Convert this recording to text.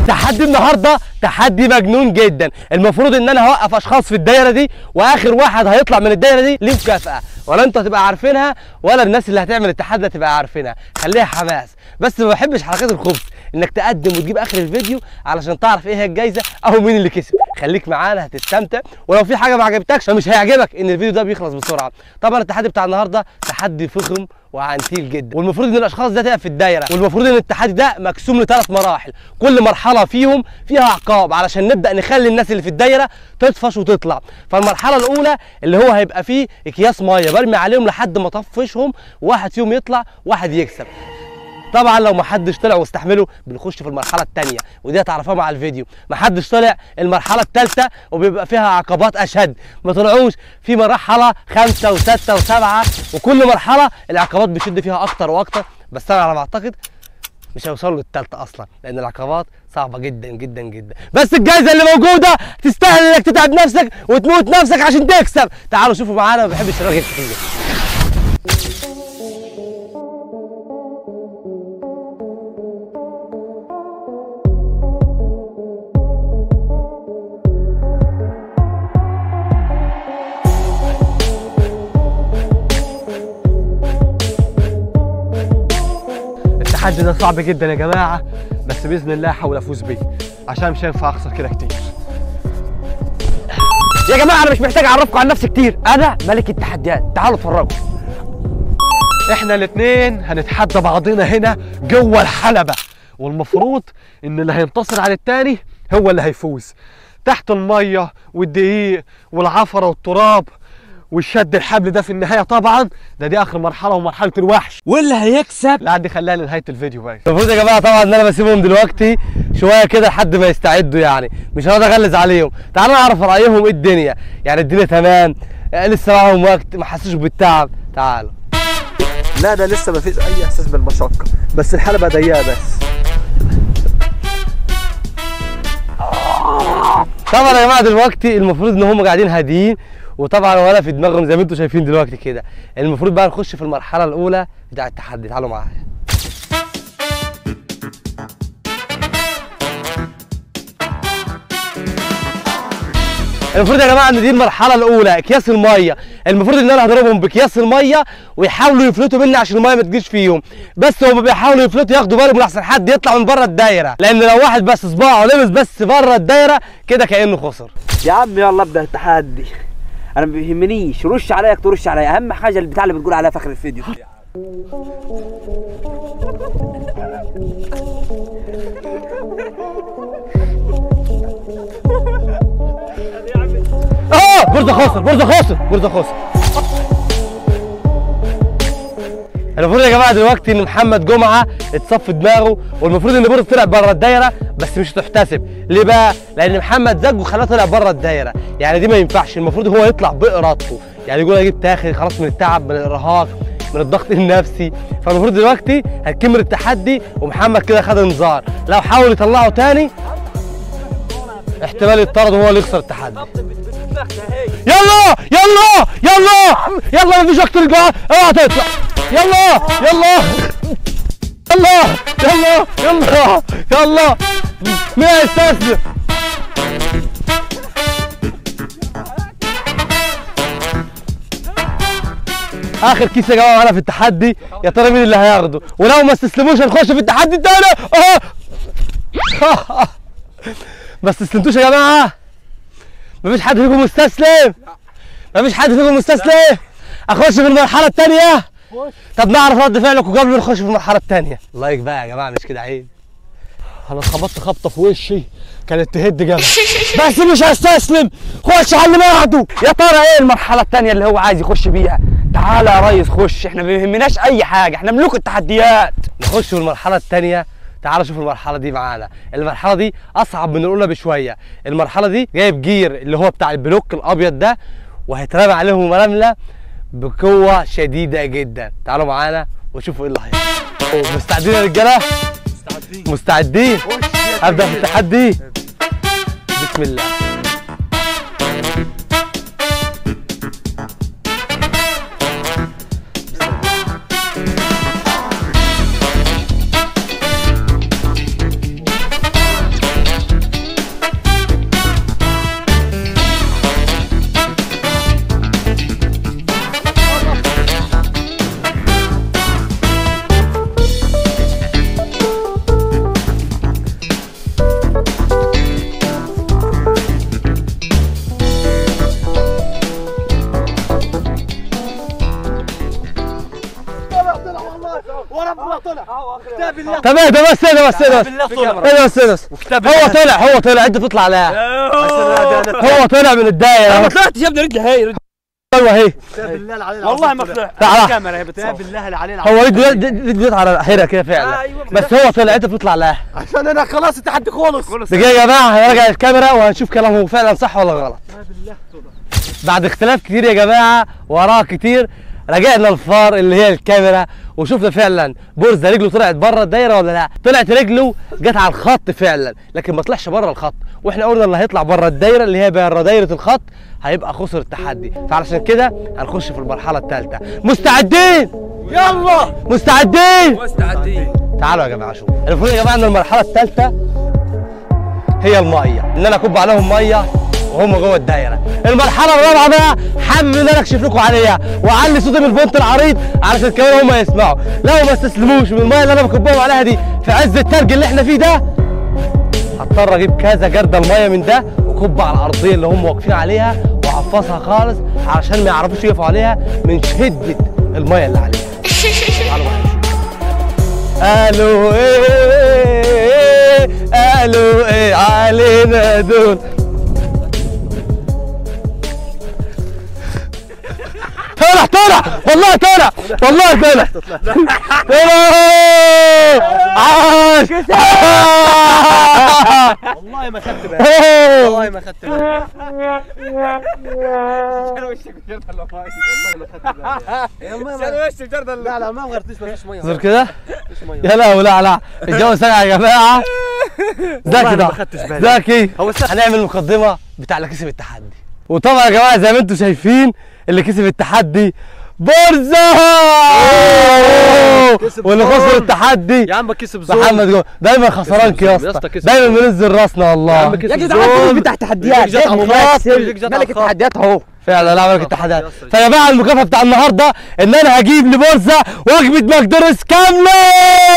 تحدي النهارده تحدي مجنون جدا المفروض ان انا هوقف اشخاص في الدايره دي واخر واحد هيطلع من الدايره دي ليه مكافاه ولا انتوا هتبقى عارفينها ولا الناس اللي هتعمل التحدي هتبقى عارفينها خليها حماس بس ما بحبش حركات الخبز انك تقدم وتجيب اخر الفيديو علشان تعرف ايه هي الجايزه او مين اللي كسب خليك معانا هتستمتع ولو في حاجه ما عجبتكش فمش هيعجبك ان الفيديو ده بيخلص بسرعه طبعا التحدي بتاع النهارده تحدي فخم وعنتيل جدا والمفروض ان الاشخاص ده تبقى في الدايره والمفروض ان التحدي ده مقسوم لثلاث مراحل كل مرحله فيهم فيها عقاب علشان نبدا نخلي الناس اللي في الدايره تطفش وتطلع فالمرحله الاولى اللي هو هيبقى فيه اكياس ميه برمي عليهم لحد ما اطفشهم واحد فيهم يطلع واحد يكسب طبعا لو ما حدش طلع واستحمله بنخش في المرحله الثانيه ودي هتعرفوها مع الفيديو ما حدش طلع المرحله الثالثه وبيبقى فيها عقبات اشد ما طلعوش في مرحله خمسه وسته وسبعه وكل مرحله العقبات بيشد فيها اكتر واكتر بس انا على ما اعتقد مش هيوصلوا للثالثه اصلا لان العقبات صعبه جدا جدا جدا بس الجائزه اللي موجوده تستاهل انك تتعب نفسك وتموت نفسك عشان تكسب تعالوا شوفوا معانا ما بحبش الراجل كتير التحدي ده صعب جدا يا جماعه بس باذن الله هحاول افوز بيه عشان مش هينفع اخسر كده كتير يا جماعه انا مش محتاج اعرفكم عن نفسي كتير انا ملك التحديات تعالوا اتفرجوا احنا الاثنين هنتحدى بعضنا هنا جوه الحلبه والمفروض ان اللي هينتصر على التاني هو اللي هيفوز تحت الميه والدقيق والعفره والتراب والشد الحبل ده في النهايه طبعا ده دي اخر مرحله ومرحله الوحش واللي هيكسب لا دي خليها لنهايه الفيديو بقى المفروض يا جماعه طبعا ان انا بسيبهم دلوقتي شويه كده لحد ما يستعدوا يعني مش هقعد اغلس عليهم تعالوا نعرف رايهم ايه الدنيا يعني الدنيا تمام آه، لسه معاهم وقت ما حسوش بالتعب تعالوا لا ده لسه ما فيش اي احساس بالمشقه بس الحلبه ضيقه بس طبعا يا جماعه دلوقتي المفروض ان هم قاعدين هاديين وطبعا ولا في دماغهم زي ما انتم شايفين دلوقتي كده المفروض بقى نخش في المرحله الاولى بتاع التحدي تعالوا معايا المفروض يا جماعه ان دي المرحله الاولى اكياس الميه المفروض ان انا هضربهم باكياس الميه ويحاولوا يفلتوا مني عشان الميه ما تجيش فيهم بس هم بيحاولوا يفلتوا ياخدوا بالهم لحسن حد يطلع من بره الدايره لان لو واحد بس صباعه لمس بس بره الدايره كده كانه خسر يا عم يلا ابدا التحدي انا ما بيهمنيش رش عليا ترش عليا اهم حاجه البتاع اللي بتقول عليها في اخر الفيديو اه برزة خسر برزة خسر برزة خسر المفروض يا جماعه دلوقتي ان محمد جمعه اتصف دماغه والمفروض ان برزة طلع بره الدايره بس مش هتحتسب ليه بقى؟ لان محمد زج وخلاه طلع بره الدايره يعني دي ما ينفعش المفروض هو يطلع بارادته يعني يقول انا جبت اخر خلاص من التعب من الارهاق من الضغط النفسي فالمفروض دلوقتي هتكمل التحدي ومحمد كده خد انذار لو حاول يطلعه تاني احتمال يطرد وهو اللي يخسر التحدي يلا يلا يلا يلا مفيش وقت للجوع اوعى تطلع يلا يلا يلا يلا يلا يلا مين هيستسلم اخر كيس يا جماعه معانا في التحدي يا ترى مين اللي هياخده ولو ما استسلموش هنخش في التحدي التاني اه ما استسلمتوش يا جماعه مفيش حد فيكم مستسلم مفيش حد فيكم مستسلم اخش في المرحله الثانيه طب نعرف رد فعلكم قبل ما نخش في المرحله الثانيه لايك بقى يا جماعه مش كده عيب انا اتخبطت خبطه في وشي كانت تهد جبل بس مش هستسلم خش على اللي بعده يا ترى ايه المرحله الثانيه اللي هو عايز يخش بيها تعالى يا ريس خش احنا ما بيهمناش اي حاجه احنا ملوك التحديات نخش في المرحله الثانيه تعالوا شوف المرحله دي معانا المرحله دي اصعب من الاولى بشويه المرحله دي جايب جير اللي هو بتاع البلوك الابيض ده وهيترمى عليهم رمله بقوه شديده جدا تعالوا معانا وشوفوا ايه اللي هيحصل مستعدين يا رجاله مستعدين مستعدين ابدا في التحدي بسم الله طلع والله وربنا طلع كتاب الله طب اهدى بس اهدى بس اهدى بس بالله طلع. اهدى بس اهدى بس هو طلع هو طلع انت تطلع عليها هو طلع من الدايره ما طلعتش يا ابني رجلي هي رجلي ايوه اهي كتاب الله العلي والله العظيم ما طلع. طلع تعال. الكاميرا هي كتاب بتصور الله العلي العظيم هو رجله رجله على حيرة كده فعلا أيوة، بس هو طلع انت بتطلع عليها عشان انا خلاص التحدي خلص دقيقة يا جماعة هنرجع الكاميرا وهنشوف كلامه فعلا صح ولا غلط بالله طلع بعد اختلاف كتير يا جماعة وراء كتير رجعنا الفار اللي هي الكاميرا وشفنا فعلا بورزة رجله طلعت بره الدايرة ولا لا طلعت رجله جت على الخط فعلا لكن ما طلعش بره الخط واحنا قلنا اللي هيطلع بره الدايرة اللي هي بره دايرة الخط هيبقى خسر التحدي فعلشان كده هنخش في المرحلة الثالثة مستعدين يلا مستعدين مستعدين تعالوا يا جماعه شوفوا المفروض يا جماعه ان المرحله الثالثه هي الميه ان انا اكب عليهم ميه وهم جوه الدايره المرحله الرابعه بقى حابب ان انا اكشف لكم عليها واعلي صوتي بالفونت العريض علشان كمان هم يسمعوا لو ما استسلموش من الميه اللي انا بكبهم عليها دي في عز التلج اللي احنا فيه ده هضطر اجيب كذا جردل ميه من ده وكب على الارضيه اللي هم واقفين عليها واحفظها خالص علشان ما يعرفوش يقفوا عليها من شده الميه اللي عليها تعالوا بقى نشوف. قالوا ايه قالوا ايه علينا دول طلع طلع والله طلع والله طلع طلع عاش والله ما خدت بالي والله ما خدت بالي لا لا ما غيرتش ما فيش ميه زر كده مفيش ميه يا لا لا لا الجو ساقع يا جماعه ده والله كده ما خدتش بالي. ذكي هو سهل. هنعمل مقدمه بتاع اللي كسب التحدي وطبعا يا جماعه زي ما انتم شايفين اللي كسب التحدي بورزة كسب واللي زول. خسر التحدي يا عم كسب زول محمد جو دايما خسران كسب يا زول. يا اسطى اسطى كسب دايما زول. بننزل راسنا والله يا عم كسب يا جدعان زول. انت بتاع تحديات رجلك جت على الخط. ممثل رجلك جت على ملك الخط. التحديات اهو فعلا لا عملك يا التحديات اسطى. فيا جماعه المكافاه بتاع النهارده ان انا هجيب لبورزة وجبه ماكدونالدز كامله